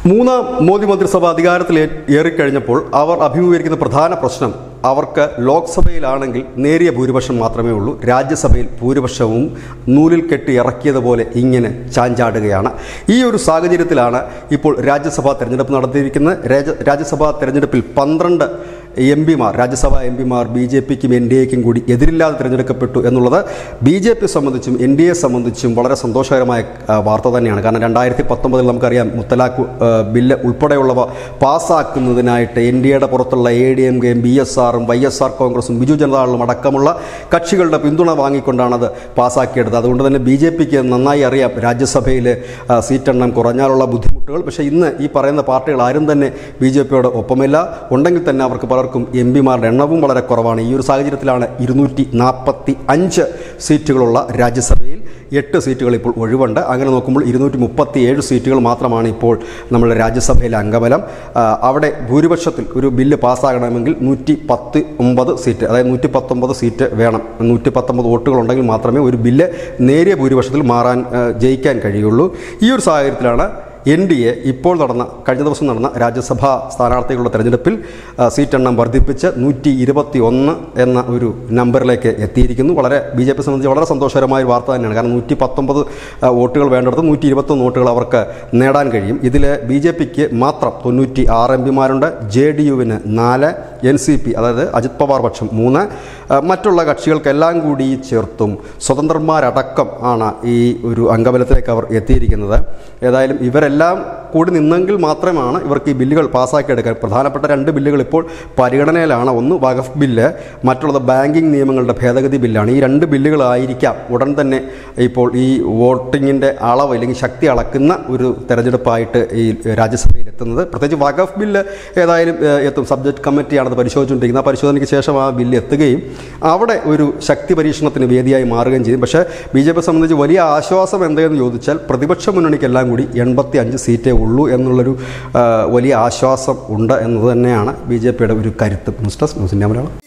മൂന്നാം മോദി മന്ത്രിസഭ അധികാരത്തിൽ ഏ- ഏറിക്കഴിഞ്ഞപ്പോൾ അവർ അഭിമുഖീകരിക്കുന്ന പ്രധാന പ്രശ്നം അവർക്ക് ലോക്സഭയിലാണെങ്കിൽ നേരിയ ഭൂരിപക്ഷം മാത്രമേ ഉള്ളൂ രാജ്യസഭയിൽ ഭൂരിപക്ഷവും നൂലിൽ കെട്ടി ഇറക്കിയതുപോലെ ഇങ്ങനെ ചാഞ്ചാടുകയാണ് ഈ ഒരു സാഹചര്യത്തിലാണ് ഇപ്പോൾ രാജ്യസഭാ തെരഞ്ഞെടുപ്പ് നടത്തിയിരിക്കുന്നത് രാജ- രാജ്യസഭാ തെരഞ്ഞെടുപ്പിൽ പന്ത്രണ്ട് എം പിമാർ രാജ്യസഭാ എം പിമാർ ബി ജെ പിക്കും എൻ ഡി എക്കും കൂടി എതിരില്ലാതെ തിരഞ്ഞെടുക്കപ്പെട്ടു എന്നുള്ളത് ബി ജെ പി സംബന്ധിച്ചും എൻ ഡി എ സംബന്ധിച്ചും വളരെ സന്തോഷകരമായ ആ, വാർത്ത തന്നെയാണ് കാരണം രണ്ടായിരത്തി പത്തൊമ്പതിൽ നമുക്കറിയാം മുത്തലാഖ് ആ, ബില്ല് ഉൾപ്പെടെയുള്ളവ പാസ്സാക്കുന്നതിനായിട്ട് എൻ ഡി എയുടെ പുറത്തുള്ള എ ഡി എം കെയും ബി എസ് ആറും വൈ എസ് ആർ കോൺഗ്രസും ബിജു ജനതാദളും അടക്കമുള്ള കക്ഷികളുടെ പിന്തുണ വാങ്ങിക്കൊണ്ടാണ് അത് പാസ്സാക്കിയെടുത്തത് അതുകൊണ്ട് തന്നെ ബി ജെ പിക്ക് നന്നായി അറിയാം രാജ്യസഭയിൽ ആ, സീറ്റെണ്ണം കുറഞ്ഞാലുള്ള ബുദ്ധിമുട്ടുകൾ പക്ഷേ ഇന്ന് ഈ പറയുന്ന പാർട്ടികൾ ആരും തന്നെ ബി ജെ പിയോട് ഒപ്പമില്ല ഉണ്ടെങ്കിൽ തന്നെ അവർക്ക് പലർക്കും എം പിമാരുടെ എണ്ണവും വളരെ കുറവാണ് ഈ ഒരു സാഹചര്യത്തിലാണ് ഇരുന്നൂറ്റി നാൽപ്പത്തി അഞ്ച് സീറ്റുകളുള്ള രാജ്യസഭയിൽ എട്ട് സീറ്റുകൾ ഇപ്പോൾ ഒഴിവുണ്ട് അങ്ങനെ നോക്കുമ്പോൾ ഇരുന്നൂറ്റി മുപ്പത്തി ഏഴ് സീറ്റുകൾ മാത്രമാണ് ഇപ്പോൾ നമ്മുടെ രാജ്യസഭയിലെ അംഗബലം ആ, അവിടെ ഭൂരിപക്ഷത്തിൽ ഒരു ബില്ല് പാസ്സാകണമെങ്കിൽ നൂറ്റി പത്ത് ഒമ്പത് സീറ്റ് അതായത് നൂറ്റി പത്തൊമ്പത് സീറ്റ് വേണം നൂറ്റി പത്തൊമ്പത് വോട്ടുകൾ ഉണ്ടെങ്കിൽ മാത്രമേ ഒരു ബില്ല് നേരിയ ഭൂരിപക്ഷത്തിൽ മാറാൻ ആ, ജയിക്കാൻ കഴിയുള്ളൂ ഈ ഒരു സാഹചര്യത്തിലാണ് എൻ ഡി എ ഇപ്പോൾ നടന്ന കഴിഞ്ഞ ദിവസം നടന്ന രാജ്യസഭാ സ്ഥാനാർത്ഥികളുടെ തെരഞ്ഞെടുപ്പിൽ ആ, സീറ്റെണ്ണം വർദ്ധിപ്പിച്ച് നൂറ്റി ഇരുപത്തി ഒന്ന് എന്ന ഒരു നമ്പറിലേക്ക് എത്തിയിരിക്കുന്നു വളരെ ബി ജെ പി സംബന്ധിച്ച് വളരെ സന്തോഷകരമായ ഒരു വാർത്ത തന്നെയാണ് കാരണം നൂറ്റി പത്തൊമ്പത് ആ, വോട്ടുകൾ വേണ്ടിടത്ത് നൂറ്റി ഇരുപത്തൊന്ന് വോട്ടുകൾ അവർക്ക് നേടാൻ കഴിയും ഇതിൽ ബി ജെ പിക്ക് മാത്രം തൊണ്ണൂറ്റി ആറ് എം പിമാരുണ്ട് ജെ ഡി യുവിന് നാല് എൻ സി പി അതായത് അജിത് പവാർ പക്ഷം മൂന്ന് ആ, മറ്റുള്ള കക്ഷികൾക്കെല്ലാം കൂടി ചേർത്തും സ്വതന്ത്രന്മാരടക്കം ആണ് ഈ ഒരു അംഗബലത്തിലേക്ക് അവർ എത്തിയിരിക്കുന്നത് ഏതായാലും ഇവരെല്ലാം കൂടി നിന്നെങ്കിൽ മാത്രമാണ് ഇവർക്ക് ഈ ബില്ലുകൾ പാസ്സാക്കിയെടുക്കാൻ പ്രധാനപ്പെട്ട രണ്ട് ബില്ലുകൾ ഇപ്പോൾ പരിഗണനയിലാണ് ഒന്ന് വഖഫ് ബില്ല് മറ്റുള്ളത് ബാങ്കിംഗ് നിയമങ്ങളുടെ ഭേദഗതി ബില്ലാണ് ഈ രണ്ട് ബില്ലുകളായിരിക്കാം ഉടൻ തന്നെ ഇപ്പോൾ ഈ വോട്ടിങ്ങിൻ്റെ അളവ് അല്ലെങ്കിൽ ശക്തി അളക്കുന്ന ഒരു തെരഞ്ഞെടുപ്പായിട്ട് ഈ രാജ്യസഭയിൽ എത്തുന്നത് പ്രത്യേകിച്ച് വഖഫ് ബില്ല് ഏതായാലും ഏഹ്, എത്തും സബ്ജക്ട് കമ്മിറ്റിയാണത് പരിശോധിച്ചുകൊണ്ടിരിക്കുന്നത് ആ പരിശോധനയ്ക്ക് ശേഷം ആ ബില്ല് എത്തുകയും അവിടെ ഒരു ശക്തി പരീക്ഷണത്തിന് വേദിയായി മാറുകയും ചെയ്യും പക്ഷേ ബി ജെ പി സംബന്ധിച്ച് വലിയ ആശ്വാസം എന്തെന്ന് ചോദിച്ചാൽ പ്രതിപക്ഷ മുന്നണിക്കെല്ലാം കൂടി എൺപത്തി അഞ്ച് സീറ്റേ ഉള്ളൂ എന്നുള്ളൊരു ആ, വലിയ ആശ്വാസം ഉണ്ട് എന്നത് തന്നെയാണ് ബി ജെ പിയുടെ ഒരു കരുത്ത് news desk news India Malayalam